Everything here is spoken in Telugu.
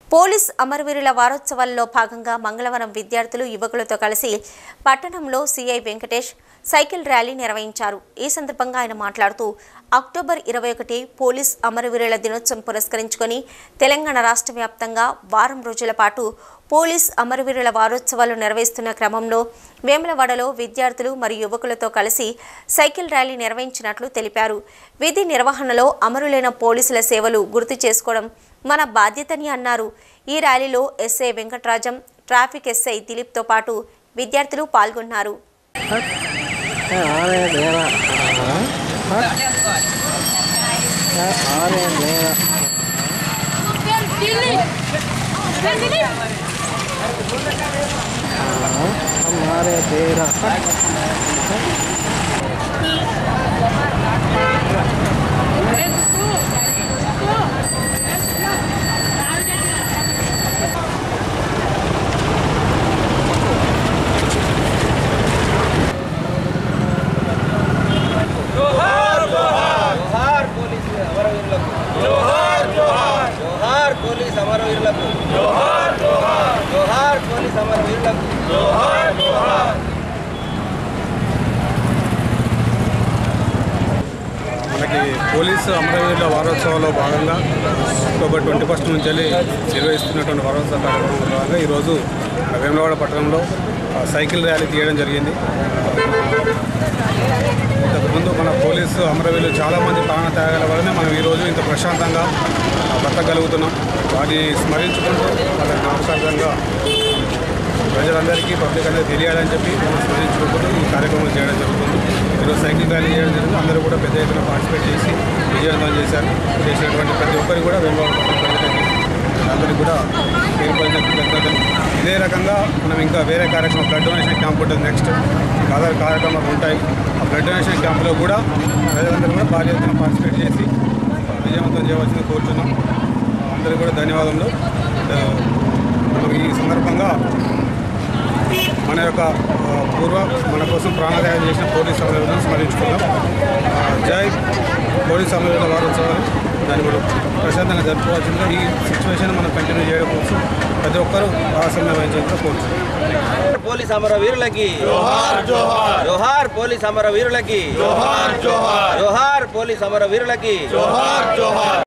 పోలీస్ అమరవీరుల వారోత్సవాల్లో భాగంగా మంగళవారం విద్యార్థులు యువకులతో కలిసి పట్టణంలో సిఐ వెంకటేష్ సైకిల్ ర్యాలీ నిర్వహించారు ఈ సందర్భంగా ఆయన మాట్లాడుతూ అక్టోబర్ ఇరవై ఒకటి పోలీస్ అమరవీరుల దినోత్సవం పురస్కరించుకొని తెలంగాణ రాష్ట్ర వ్యాప్తంగా వారం రోజుల పాటు పోలీస్ అమరవీరుల వారోత్సవాలు నిర్వహిస్తున్న క్రమంలో వేములవాడలో విద్యార్థులు మరియు యువకులతో కలిసి సైకిల్ ర్యాలీ నిర్వహించినట్లు తెలిపారు విధి నిర్వహణలో అమరులైన పోలీసుల సేవలు గుర్తు చేసుకోవడం మన బాధ్యతని అన్నారు ఈ ర్యాలీలో ఎస్ఐ వెంకటరాజం ట్రాఫిక్ ఎస్ఐ దిలీప్తో పాటు విద్యార్థులు పాల్గొన్నారు अरे देवा अरे देवा हमारे तेरा జోహార్ పోలీస్ అమరవీరులకు జోహార్ జోహార్ జోహార్ పోలీస్ అమరవీరులకు జోహార్ జోహార్ జోహార్ పోలీస్ అమరవీరులకు జోహార్ జోహార్ మనకి పోలీసు అమరవీరుల వారోత్సవాల్లో భాగంగా అక్టోబర్ ట్వంటీ ఫస్ట్ నుంచి వెళ్ళి నిర్వహిస్తున్నటువంటి వారోత్సవ కార్యక్రమంలో భాగంగా ఈరోజు వేములవాడ పట్టణంలో ఆ, సైకిల్ ర్యాలీ తీయడం జరిగింది ఇంతకుముందు మన పోలీసు అమరవీరులు చాలామంది ప్రాణ త్యాగాల వల్లనే మనం ఈరోజు ఇంత ప్రశాంతంగా ఆ, బతకగలుగుతున్నాం వాటిని స్మరించుకుంటూ వాళ్ళకి నమస్కారంగా ప్రజలందరికీ పబ్లిక్ అనేది తెలియాలని చెప్పి మనం స్మరించుకుంటూ ఈ కార్యక్రమం చేయడం జరుగుతుంది ఈరోజు సైకిల్ ర్యాలీ చేయడం జరిగింది అందరూ కూడా పెద్ద ఎత్తున పార్టిసిపేట్ చేసి విజయవంతం చేశారు చేసినటువంటి ప్రతి ఒక్కరికి కూడా వెనుక అందరికీ కూడా పేరు పడిన కృతజ్ఞతలు ఇదే రకంగా మనం ఇంకా వేరే కార్యక్రమం బ్లడ్ డొనేషన్ క్యాంప్ ఉంటుంది నెక్స్ట్ అదర్ కార్యక్రమాలు ఉంటాయి ఆ బ్లడ్ డొనేషన్ క్యాంప్లో కూడా ప్రజలందరూ కూడా భారీ ఎత్తున పార్టిసిపేట్ చేసి విజయవంతం చేయవలసింది కోరుతున్నాం అందరికీ కూడా ధన్యవాదములు ఆ, మనం ఈ సందర్భంగా మన యొక్క ఆ, పూర్వ మన కోసం ప్రాణత్యాగం చేసిన పోలీస్ అమరులను స్మరించుకుందాం ఆ, జై పోలీస్ అమరుల వారోత్సవాలు దాన్ని కూడా ప్రశాంతంగా జరుపుకోవాల్సిందిగా ఈ సిచ్యువేషన్ మనం కంటిన్యూ చేయడం కోసం ప్రతి ఒక్కరూ భాగస్వామ్యం వహించాలని కోరుతున్నాం పోలీస్ అమరవీరులకి జోహార్ జోహార్ జోహార్ పోలీస్ అమరవీరులకి జోహార్ జోహార్ జోహార్ పోలీస్ అమరవీరులకి జోహార్ జోహార్